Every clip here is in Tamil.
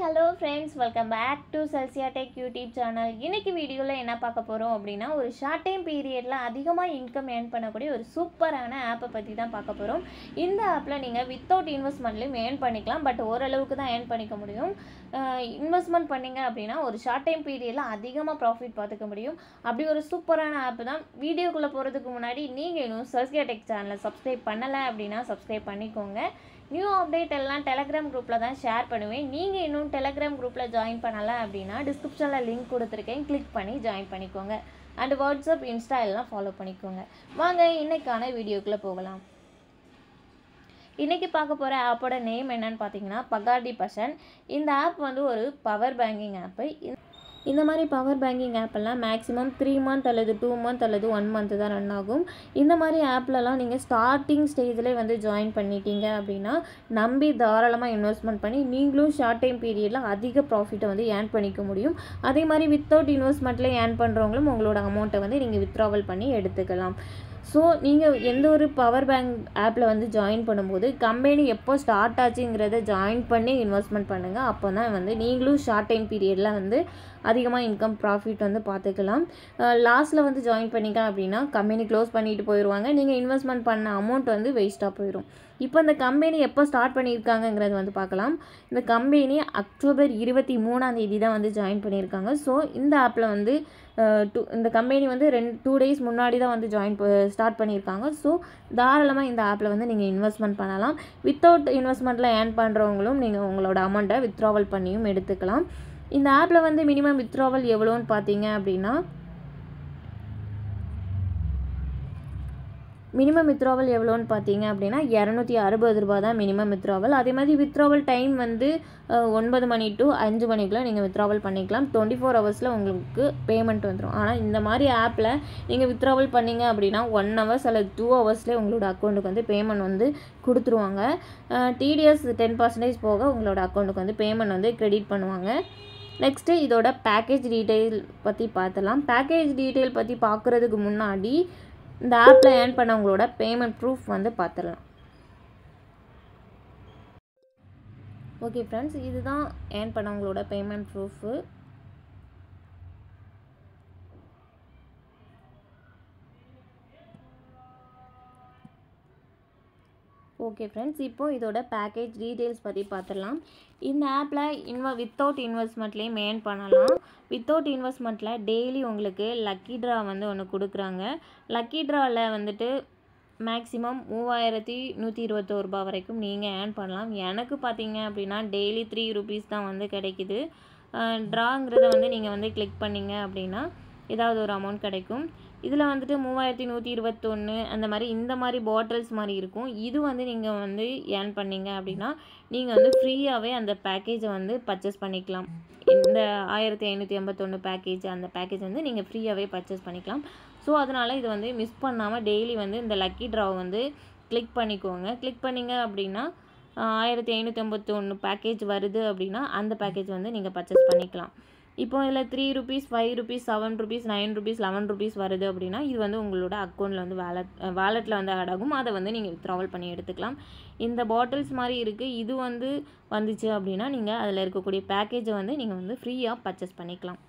hello friends welcome back to Chelsea tech YouTube channel இன்னைக்கு வீடியோவில் என்ன பார்க்க போகிறோம் அப்படின்னா ஒரு ஷார்ட் டைம் பீரியடில் அதிகமாக இன்கம் ஏர்ன் பண்ணக்கூடிய ஒரு சூப்பரான ஆப்பை பற்றி தான் பார்க்க போகிறோம் இந்த ஆப்பில் நீங்கள் வித்தவுட் இன்வெஸ்ட்மெண்ட்லையும் ஏர்ன் பண்ணிக்கலாம் பட் ஓரளவுக்கு தான் ஏர்ன் பண்ணிக்க முடியும் இன்வெஸ்ட்மெண்ட் பண்ணீங்க அப்படின்னா ஒரு ஷார்ட் டைம் பீரியடில் அதிகமாக ப்ராஃபிட் பார்த்துக்க முடியும் அப்படி ஒரு சூப்பரான ஆப் தான் வீடியோக்குள்ளே போகிறதுக்கு முன்னாடி நீங்கள் இன்னும் செல்சியா டெக் சேனலை சப்ஸ்கிரைப் பண்ணலை அப்படின்னா சப்ஸ்கிரைப் பண்ணிக்கோங்க நியூ அப்டேட் எல்லாம் டெலகிராம் குரூப்பில் தான் ஷேர் பண்ணுவேன் நீங்கள் இன்னும் டெலகிராம் குரூப்பில் ஜாயின் பண்ணலை அப்படின்னா டிஸ்கிரிப்ஷனில் லிங்க் கொடுத்துருக்கேன் கிளிக் பண்ணி ஜாயின் பண்ணிக்கோங்க அண்ட் வாட்ஸ்அப் இன்ஸ்டா எல்லாம் ஃபாலோ பண்ணிக்கோங்க வாங்க இன்னைக்கான வீடியோக்குள்ளே போகலாம் இன்றைக்கி பார்க்க போகிற ஆப்போட நேம் என்னன்னு பார்த்தீங்கன்னா பகாடி பஷன் இந்த ஆப் வந்து ஒரு பவர் பேங்கிங் ஆப்பு இந்த மாதிரி பவர் பேங்கிங் ஆப்பெல்லாம் மேக்ஸிமம் த்ரீ மந்த் அல்லது டூ மந்த் அல்லது ஒன் மந்த் தான் ரன் ஆகும் இந்த மாதிரி ஆப்லலாம் நீங்கள் ஸ்டார்டிங் ஸ்டேஜ்லேயே வந்து ஜாயின் பண்ணிட்டீங்க அப்படின்னா நம்பி தாராளமாக இன்வெஸ்ட்மெண்ட் பண்ணி நீங்களும் ஷார்ட் டைம் பீரியடில் அதிக ப்ராஃபிட்டை வந்து ஏர்ன் பண்ணிக்க முடியும் அதே மாதிரி வித்தவுட் இன்வெஸ்ட்மெண்ட்டில் ஏர்ன் பண்ணுறவங்களும் உங்களோட அமௌண்ட்டை வந்து நீங்கள் வித்ட்ராவல் பண்ணி எடுத்துக்கலாம் ஸோ நீங்கள் எந்த ஒரு பவர் பேங்க் ஆப்பில் வந்து ஜாயின் பண்ணும்போது கம்பெனி எப்போ ஸ்டார்ட் ஆச்சுங்கிறத ஜாயின் பண்ணி இன்வெஸ்ட்மெண்ட் பண்ணுங்கள் அப்போ தான் வந்து நீங்களும் ஷார்ட் டைம் பீரியடில் வந்து அதிகமாக இன்கம் ப்ராஃபிட் வந்து பார்த்துக்கலாம் லாஸ்ட்டில் வந்து ஜாயின் பண்ணிங்க அப்படின்னா கம்பெனி க்ளோஸ் பண்ணிட்டு போயிடுவாங்க நீங்கள் இன்வெஸ்ட்மெண்ட் பண்ண அமௌண்ட் வந்து வேஸ்ட்டாக போயிடும் இப்போ இந்த கம்பெனி எப்போ ஸ்டார்ட் பண்ணியிருக்காங்கங்கிறது வந்து பார்க்கலாம் இந்த கம்பெனி அக்டோபர் இருபத்தி மூணாம் தேதி தான் வந்து ஜாயின் பண்ணியிருக்காங்க ஸோ இந்த ஆப்பில் வந்து டூ இந்த கம்பெனி வந்து ரெண்டு டூ டேஸ் முன்னாடி தான் வந்து ஜாயின் ஸ்டார்ட் பண்ணியிருக்காங்க ஸோ தாராளமாக இந்த ஆப்பில் வந்து நீங்கள் இன்வெஸ்ட்மெண்ட் பண்ணலாம் வித்தவுட் இன்வெஸ்ட்மெண்ட்டில் ஏர்ன் பண்ணுறவங்களும் நீங்கள் உங்களோட அமௌண்ட்டை வித்ட்ராவல் பண்ணியும் எடுத்துக்கலாம் இந்த ஆப்பில் வந்து மினிமம் வித்ட்ராவல் எவ்வளோன்னு பார்த்தீங்க அப்படின்னா மினிமம் வித்ட்ராவல் எவ்வளோன்னு பார்த்தீங்க அப்படின்னா இரநூத்தி அறுபது ரூபா தான் மினிமம் வித்ட்ராவல் அதே மாதிரி வித்ட்ராவல் டைம் வந்து ஒன்பது மணி டு அஞ்சு மணிக்குள்ளே நீங்கள் வித்ட்ராவல் பண்ணிக்கலாம் டுவெண்ட்டி ஃபோர் ஹவர்ஸில் உங்களுக்கு பேமெண்ட் வந்துடும் ஆனால் இந்த மாதிரி ஆப்பில் நீங்கள் வித்ட்ராவல் பண்ணிங்க அப்படின்னா ஒன் ஹவர்ஸ் அல்லது டூ ஹவர்ஸ்லேயே உங்களோட அக்கௌண்ட்டுக்கு வந்து பேமெண்ட் வந்து கொடுத்துருவாங்க டிடிஎஸ் டென் பர்சன்டேஜ் போக உங்களோட அக்கௌண்ட்டுக்கு வந்து பேமெண்ட் வந்து க்ரெடிட் பண்ணுவாங்க நெக்ஸ்ட்டு இதோட பேக்கேஜ் டீட்டெயில் பற்றி பார்த்தலாம் பேக்கேஜ் டீட்டெயில் பற்றி பார்க்குறதுக்கு முன்னாடி இந்த ஆப்பில் ஏர்ன் பண்ணவங்களோட பேமெண்ட் ப்ரூஃப் வந்து பார்த்துடலாம் ஓகே ஃப்ரெண்ட்ஸ் இதுதான் ஏர்ன் பண்ணவங்களோட பேமெண்ட் ப்ரூஃபு ஓகே ஃப்ரெண்ட்ஸ் இப்போது இதோட பேக்கேஜ் டீட்டெயில்ஸ் பற்றி பார்த்துடலாம் இந்த ஆப்பில் இன்வ வித்தவுட் இன்வெஸ்ட்மெண்ட்லேயும் ஏர்ன் பண்ணலாம் வித்தவுட் இன்வெஸ்ட்மெண்ட்டில் டெய்லி உங்களுக்கு லக்கி ட்ரா வந்து ஒன்று கொடுக்குறாங்க லக்கி ட்ராவில் வந்துட்டு மேக்ஸிமம் மூவாயிரத்தி நூற்றி இருபத்தோரு ரூபா வரைக்கும் நீங்கள் ஏர்ன் பண்ணலாம் எனக்கு பார்த்தீங்க அப்படின்னா டெய்லி த்ரீ ருபீஸ் தான் வந்து கிடைக்குது ட்ராங்கிறத வந்து நீங்கள் வந்து கிளிக் பண்ணிங்க அப்படின்னா ஏதாவது ஒரு அமௌண்ட் கிடைக்கும் இதில் வந்துட்டு மூவாயிரத்தி நூற்றி இருபத்தொன்று அந்த மாதிரி இந்த மாதிரி பாட்டில்ஸ் மாதிரி இருக்கும் இது வந்து நீங்கள் வந்து ஏர்ன் பண்ணீங்க அப்படின்னா நீங்கள் வந்து ஃப்ரீயாகவே அந்த பேக்கேஜை வந்து பர்ச்சேஸ் பண்ணிக்கலாம் இந்த ஆயிரத்தி ஐநூற்றி எண்பத்தொன்று பேக்கேஜ் அந்த பேக்கேஜ் வந்து நீங்கள் ஃப்ரீயாகவே பர்ச்சேஸ் பண்ணிக்கலாம் ஸோ அதனால் இது வந்து மிஸ் பண்ணாமல் டெய்லி வந்து இந்த லக்கி ட்ராவை வந்து கிளிக் பண்ணிக்கோங்க கிளிக் பண்ணிங்க அப்படின்னா ஆயிரத்தி ஐநூற்றி ஐம்பத்தி ஒன்று பேக்கேஜ் வருது அப்படின்னா அந்த பேக்கேஜ் வந்து நீங்கள் பர்ச்சேஸ் பண்ணிக்கலாம் இப்போ இதில் three rupees five rupees seven rupees nine rupees eleven rupees வருது அப்படின்னா இது வந்து உங்களோட அக்கௌண்ட்டில் வந்து வேலட் வேலெட்டில் வந்து ஆட் ஆகும் அதை வந்து நீங்கள் வித்ட்ராவல் பண்ணி எடுத்துக்கலாம் இந்த பாட்டில்ஸ் மாதிரி இருக்குது இது வந்து வந்துச்சு அப்படின்னா நீங்கள் அதில் இருக்கக்கூடிய பேக்கேஜை வந்து நீங்கள் வந்து ஃப்ரீயாக பர்ச்சேஸ் பண்ணிக்கலாம்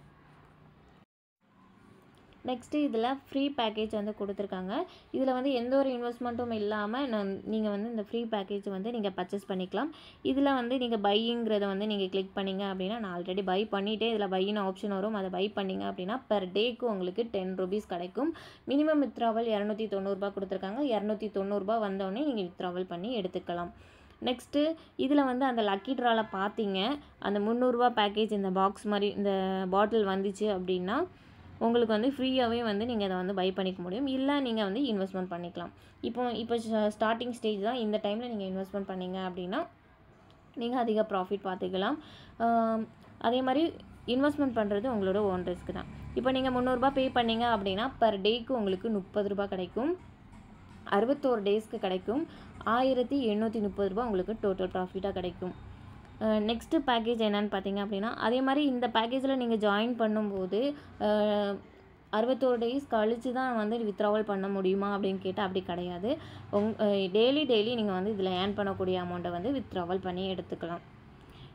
நெக்ஸ்ட்டு இதில் ஃப்ரீ பேக்கேஜ் வந்து கொடுத்துருக்காங்க இதில் வந்து எந்த ஒரு இன்வெஸ்ட்மெண்ட்டும் இல்லாமல் நான் நீங்கள் வந்து இந்த ஃப்ரீ பேக்கேஜ் வந்து நீங்கள் பர்ச்சேஸ் பண்ணிக்கலாம் இதில் வந்து நீங்கள் பையிங்கிறத வந்து நீங்கள் கிளிக் பண்ணிங்க அப்படின்னா நான் ஆல்ரெடி பை பண்ணிவிட்டே இதில் பையின்னு ஆப்ஷன் வரும் அதை பை பண்ணிங்க அப்படின்னா பெர் டேக்கு உங்களுக்கு டென் ருபீஸ் கிடைக்கும் மினிமம் வித்ராவல் இரநூத்தி தொண்ணூறுரூபா கொடுத்துருக்காங்க இரநூத்தி தொண்ணூறுரூபா வந்தோடனே நீங்கள் வித்ராவல் பண்ணி எடுத்துக்கலாம் நெக்ஸ்ட்டு இதில் வந்து அந்த லக்கி ட்ராவில் பார்த்தீங்க அந்த முந்நூறுரூவா பேக்கேஜ் இந்த பாக்ஸ் மாதிரி இந்த பாட்டில் வந்துச்சு அப்படின்னா உங்களுக்கு வந்து ஃப்ரீயாகவே வந்து நீங்கள் அதை வந்து பை பண்ணிக்க முடியும் இல்லை நீங்கள் வந்து இன்வெஸ்ட்மெண்ட் பண்ணிக்கலாம் இப்போ இப்போ ஸ்டார்டிங் ஸ்டேஜ் தான் இந்த டைமில் நீங்கள் இன்வெஸ்ட்மெண்ட் பண்ணீங்க அப்படின்னா நீங்கள் அதிக ப்ராஃபிட் பார்த்துக்கலாம் அதே மாதிரி இன்வெஸ்ட்மெண்ட் பண்ணுறது உங்களோட ஓன் ரிஸ்க் தான் இப்போ நீங்கள் முந்நூறுரூபா பே பண்ணீங்க அப்படின்னா பர் டேக்கு உங்களுக்கு முப்பது ரூபா கிடைக்கும் அறுபத்தோரு டேஸ்க்கு கிடைக்கும் ஆயிரத்தி எண்ணூற்றி முப்பது ரூபா உங்களுக்கு டோட்டல் ப்ராஃபிட்டாக கிடைக்கும் நெக்ஸ்ட்டு பேக்கேஜ் என்னென்னு பார்த்தீங்க அப்படின்னா அதே மாதிரி இந்த பேக்கேஜில் நீங்கள் ஜாயின் பண்ணும்போது அறுபத்தோரு டேஸ் கழித்து தான் வந்து வித்ட்ராவல் பண்ண முடியுமா அப்படின்னு கேட்டால் அப்படி கிடையாது உங் டெய்லி டெய்லி நீங்கள் வந்து இதில் ஏர்ன் பண்ணக்கூடிய அமௌண்ட்டை வந்து வித்ட்ராவல் பண்ணி எடுத்துக்கலாம்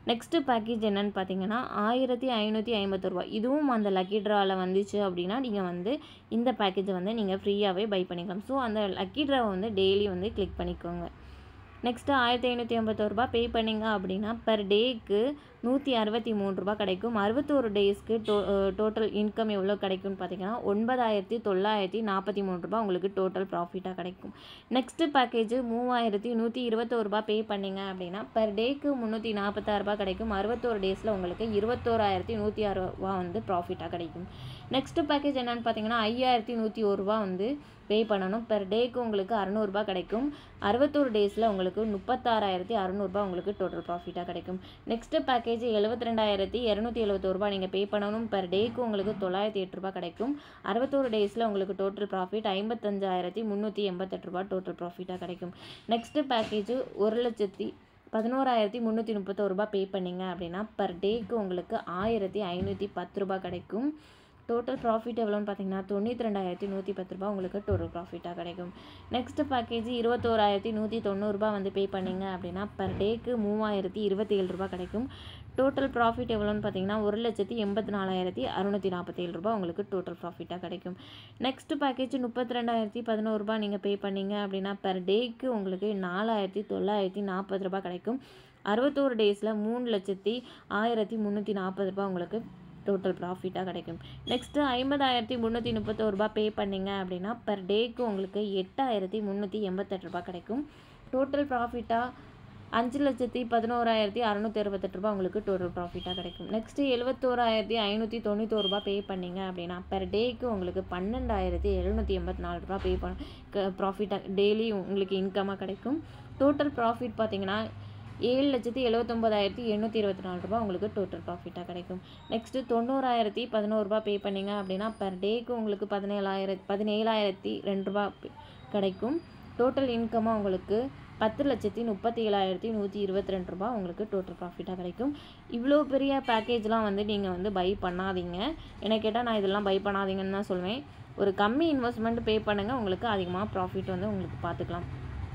நெக்ஸ்ட்டு பேக்கேஜ் என்னன்னு பார்த்தீங்கன்னா ஆயிரத்தி ஐநூற்றி ஐம்பது ரூபா இதுவும் அந்த லக்கி ட்ராவில் வந்துச்சு அப்படின்னா நீங்கள் வந்து இந்த பேக்கேஜை வந்து நீங்கள் ஃப்ரீயாகவே பை பண்ணிக்கலாம் ஸோ அந்த லக்கி ட்ராவை வந்து டெய்லி வந்து கிளிக் பண்ணிக்கோங்க நெக்ஸ்ட்டு ஆயிரத்தி ஐநூற்றி ஐம்பத்தோரு ரூபா பே பண்ணிங்க அப்படின்னா பெர் டேக்கு நூற்றி அறுபத்தி மூணு ரூபா கிடைக்கும் அறுபத்தோரு டேஸ்க்கு டோ டோட்டல் இன்கம் எவ்வளோ கிடைக்கும்னு பார்த்தீங்கன்னா ஒன்பதாயிரத்தி தொள்ளாயிரத்தி நாற்பத்தி மூணு ரூபா உங்களுக்கு டோட்டல் ப்ராஃபிட்டாக கிடைக்கும் நெக்ஸ்ட்டு பேக்கேஜ் மூவாயிரத்தி நூற்றி இருபத்தோரு ரூபா பே பண்ணிங்க அப்படின்னா பெர் டேக்கு முந்நூற்றி நாற்பத்தாறு ரூபா கிடைக்கும் அறுபத்தோரு டேஸில் உங்களுக்கு இருபத்தோராயிரத்தி நூற்றி ஆறு ரூபா வந்து ப்ராஃபிட்டாக கிடைக்கும் நெக்ஸ்ட்டு பேக்கேஜ் என்னென்னு பார்த்தீங்கன்னா ஐயாயிரத்தி நூற்றி ஒரு ரூபா வந்து பே பண்ணணும் பெர் டேக்கு உங்களுக்கு அறநூறுபா கிடைக்கும் அறுபத்தோரு டேஸில் உங்களுக்கு முப்பத்தாறாயிரத்தி அறநூறுபா உங்களுக்கு டோட்டல் ப்ராஃபிட்டாக கிடைக்கும் நெக்ஸ்ட்டு பேக்கேஜ் எழுபத்தி ரெண்டாயிரத்தி இரநூத்தி எழுபத்தோரு ரூபா நீங்கள் பே பண்ணணும் பெர் டேக்கு உங்களுக்கு தொள்ளாயிரத்தி எட்டு ரூபா கிடைக்கும் அறுபத்தோரு டேஸில் உங்களுக்கு டோட்டல் ப்ராஃபிட் ஐம்பத்தஞ்சாயிரத்தி முந்நூற்றி எண்பத்தெட்டு ரூபா டோட்டல் ப்ராஃபிட்டாக கிடைக்கும் நெக்ஸ்ட்டு பேக்கேஜ் ஒரு லட்சத்தி பதினோராயிரத்தி முந்நூற்றி முப்பத்தோரு ரூபா பே பண்ணிங்க அப்படின்னா பர் டேக்கு உங்களுக்கு ஆயிரத்தி ஐநூற்றி பத்து ரூபா கிடைக்கும் டோட்டல் ப்ராஃபிட் எவ்வளோன்னு பார்த்தீங்கன்னா தொண்ணூற்றி ரெண்டாயிரத்தி நூற்றி பத்து ரூபா உங்களுக்கு டோட்டல் ப்ராஃபிட்டாக கிடைக்கும் நெக்ஸ்ட் பேக்கேஜ் இருபத்தோராயிரத்தி நூற்றி தொண்ணூறுரூபா வந்து பே பண்ணிங்க அப்படின்னா பர் டேக்கு மூவாயிரத்தி இருபத்தி ஏழு ரூபா கிடைக்கும் டோட்டல் ப்ராஃபிட் எவ்வளோன்னு பார்த்தீங்கன்னா ஒரு லட்சத்தி எண்பத்தி நாலாயிரத்தி அறுநூற்றி நாற்பத்தேழு ரூபா உங்களுக்கு டோட்டல் ப்ராஃபிட்டாக கிடைக்கும் நெக்ஸ்ட் பேக்கேஜ் முப்பத்தி ரெண்டாயிரத்தி பதினோரு ரூபா நீங்கள் பே பண்ணீங்க அப்படின்னா பர் டேக்கு உங்களுக்கு நாலாயிரத்தி தொள்ளாயிரத்தி நாற்பது ரூபா கிடைக்கும் அறுபத்தோரு டேஸில் மூணு லட்சத்தி ஆயிரத்தி முந்நூற்றி நாற்பது ரூபா உங்களுக்கு டோட்டல் ப்ராஃபிட்டாக கிடைக்கும் நெக்ஸ்ட்டு ஐம்பதாயிரத்தி முந்நூற்றி முப்பத்தோரு ரூபா பே பண்ணிங்க அப்படின்னா பர் டேக்கு உங்களுக்கு எட்டாயிரத்தி முந்நூற்றி எண்பத்தெட்டு ரூபா கிடைக்கும் டோட்டல் ப்ராஃபிட்டாக அஞ்சு லட்சத்தி பதினோராயிரத்தி அறநூற்றி அறுபத்தெட்டு ரூபா உங்களுக்கு டோட்டல் ப்ராஃபிட்டாக கிடைக்கும் நெக்ஸ்ட்டு எழுபத்தோராயிரத்தி ஐநூற்றி தொண்ணூத்தோரு ரூபா பே பண்ணிங்க அப்படின்னா பெர் டேக்கு உங்களுக்கு பன்னெண்டாயிரத்தி எழுநூற்றி எண்பத்தி நாலு ரூபா பே பண்ண ப்ராஃபிட்டாக டெய்லி உங்களுக்கு இன்கமாக கிடைக்கும் டோட்டல் ப்ராஃபிட் பார்த்தீங்கன்னா ஏழு லட்சத்தி எழுபத்தொம்போதாயிரத்தி எண்ணூற்றி இருபத்தி நாலு ரூபா உங்களுக்கு டோட்டல் ப்ராஃபிட்டாக கிடைக்கும் நெக்ஸ்ட்டு தொண்ணூறாயிரத்தி பதினோரு ரூபா பே பண்ணிங்க அப்படின்னா பர் டேக்கு உங்களுக்கு பதினேழாயிரத்தி பதினேழாயிரத்தி ரெண்டு ரூபா கிடைக்கும் டோட்டல் இன்கமாக உங்களுக்கு பத்து லட்சத்தி முப்பத்தி ஏழாயிரத்தி நூற்றி இருபத்தி ரெண்டு ரூபா உங்களுக்கு டோட்டல் ப்ராஃபிட்டாக கிடைக்கும் இவ்வளோ பெரிய பேக்கேஜ்லாம் வந்து நீங்கள் வந்து பை பண்ணாதீங்க என்ன கேட்டால் நான் இதெல்லாம் பை பண்ணாதீங்கன்னு தான் சொல்லுவேன் ஒரு கம்மி இன்வெஸ்ட்மெண்ட் பே பண்ணுங்கள் உங்களுக்கு அதிகமாக ப்ராஃபிட் வந்து உங்களுக்கு பார்த்துக்கலாம்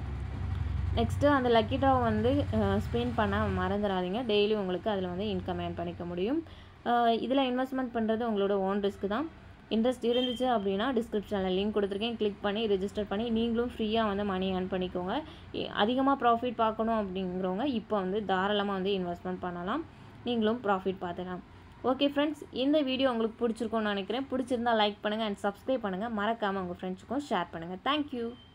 நெக்ஸ்ட்டு அந்த லக்கி ட்ரா வந்து ஸ்பின் பண்ண மறந்துடாதீங்க டெய்லி உங்களுக்கு அதில் வந்து இன்கம் ஏர்ன் பண்ணிக்க முடியும் இதில் இன்வெஸ்ட்மெண்ட் பண்ணுறது உங்களோட ஓன் ரிஸ்க் தான் இன்ட்ரெஸ்ட் இருந்துச்சு அப்படின்னா டிஸ்கிரிப்ஷனில் லிங்க் கொடுத்துருக்கேன் கிளிக் பண்ணி ரெஜிஸ்டர் பண்ணி நீங்களும் ஃப்ரீயாக வந்து மணி ஏர்ன் பண்ணிக்கோங்க அதிகமாக ப்ராஃபிட் பார்க்கணும் அப்படிங்கிறவங்க இப்போ வந்து தாராளமாக வந்து இன்வெஸ்ட்மெண்ட் பண்ணலாம் நீங்களும் ப்ராஃபிட் பார்த்துக்கலாம் ஓகே ஃப்ரெண்ட்ஸ் இந்த வீடியோ உங்களுக்கு பிடிச்சிருக்கும்னு நினைக்கிறேன் பிடிச்சிருந்தா லைக் பண்ணுங்கள் அண்ட் சப்ஸ்கிரைப் பண்ணுங்கள் மறக்காமல் உங்கள் ஃப்ரெண்ட்ஸுக்கும் ஷேர் பண்ணுங்கள் தேங்க்யூ